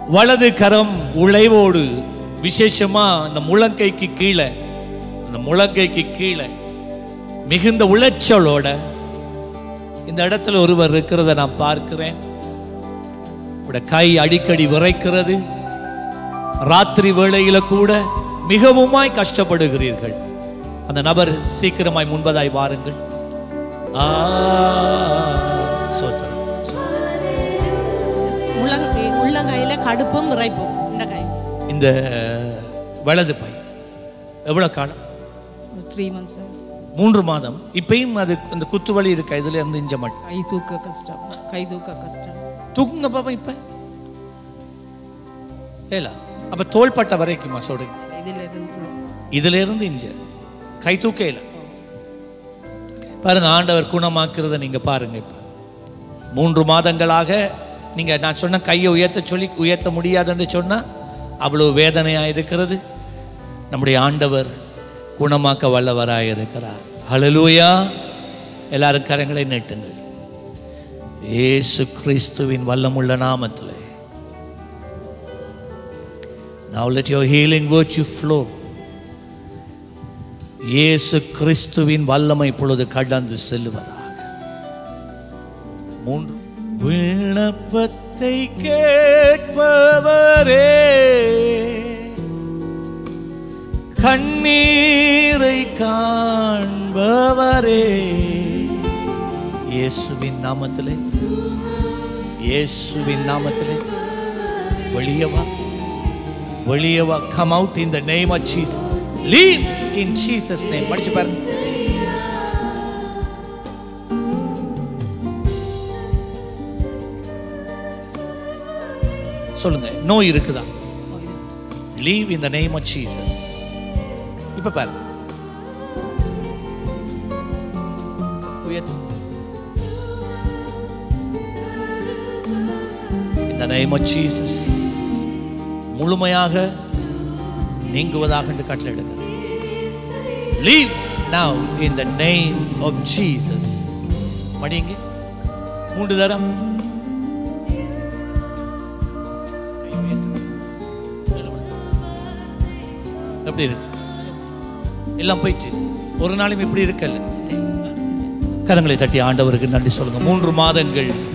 வலது கரம் உழைவோடு விசேஷமா அந்த முழங்கைக்கு கீழே அந்த முழங்கைக்கு கீழே மிகுந்த உளைச்சலோட இந்த இடத்துல ஒருவர் இருக்கிறத நான் பார்க்கிறேன் உடைய கை அடிக்கடி விரைக்கிறது ராத்திரி வேளையில கூட மிகவுமாய் கஷ்டப்படுகிறீர்கள் அந்த நபர் சீக்கிரமாய் முன்பதாய் வாருங்கள் ஆ, சோத்திரம். உள்ளங்கை உள்ளங்கையில கடுப்பும் இறைப்பும் இந்த கை இந்த வலது பை எவ்வளவு காலம் த்ரீ மந்த்ஸ் மூன்று மாதம் இப்பயும் அது அந்த குத்து வலி இருக்கா இதுல இருந்து இஞ்ச மாட்டேன் கை தூக்க கஷ்டம் கை தூக்க கஷ்டம் தூக்குங்க பாப்பா இப்ப ஏலா அப்ப தோள்பட்ட வரைக்குமா சொல்றீங்க இதில் இருந்து இதுல இருந்து இஞ்ச கை தூக்கையில பாருங்க ஆண்டவர் குணமாக்குறத நீங்க பாருங்க இப்ப மூன்று மாதங்களாக நீங்க நான் சொன்ன கையை உயர்த்த சொல்லி உயர்த்த முடியாதுன்னு சொன்னா அவ்வளவு வேதனையா இருக்கிறது நம்முடைய ஆண்டவர் குணமாக்க வல்லவராய் இருக்கிறார் ஹalleluya எல்லாரும் கரங்களை நீட்டுங்கள் இயேசு கிறிஸ்துவின் வல்லமுள்ள நாமத்திலே Now let your healing virtue flow. இயேசு கிறிஸ்துவின் வல்லமை இப்பொழுது கடந்து செல்லுவதாக மூன்று விண்ணப்பத்தை கேட்பவரே கண்ணீரை காண்பவரே இயேசுவின் நாமத்திலே இயேசுவின் நாமத்திலே வெளியே வா வெளியே வா come out in the name of Jesus leave in Jesus name படிச்சு பாருங்க சொல்லுங்க நோய் இருக்குதா leave in the name of Jesus இப்ப பாருங்க உயர்த்து இந்த நேம் ஆஃப் ஜீசஸ் முழுமையாக நீங்குவதாக என்று கட்டளையிடுங்க leave now in the name of Jesus மடிங்க மூன்று தரம் கை உயர்த்து. எப்படி இருக்கு எல்லாம் போயிட்டு ஒரு நாளும் இப்படி இருக்கல கரங்களை தட்டி ஆண்டவருக்கு நன்றி சொல்லுங்க மூன்று மாதங்கள்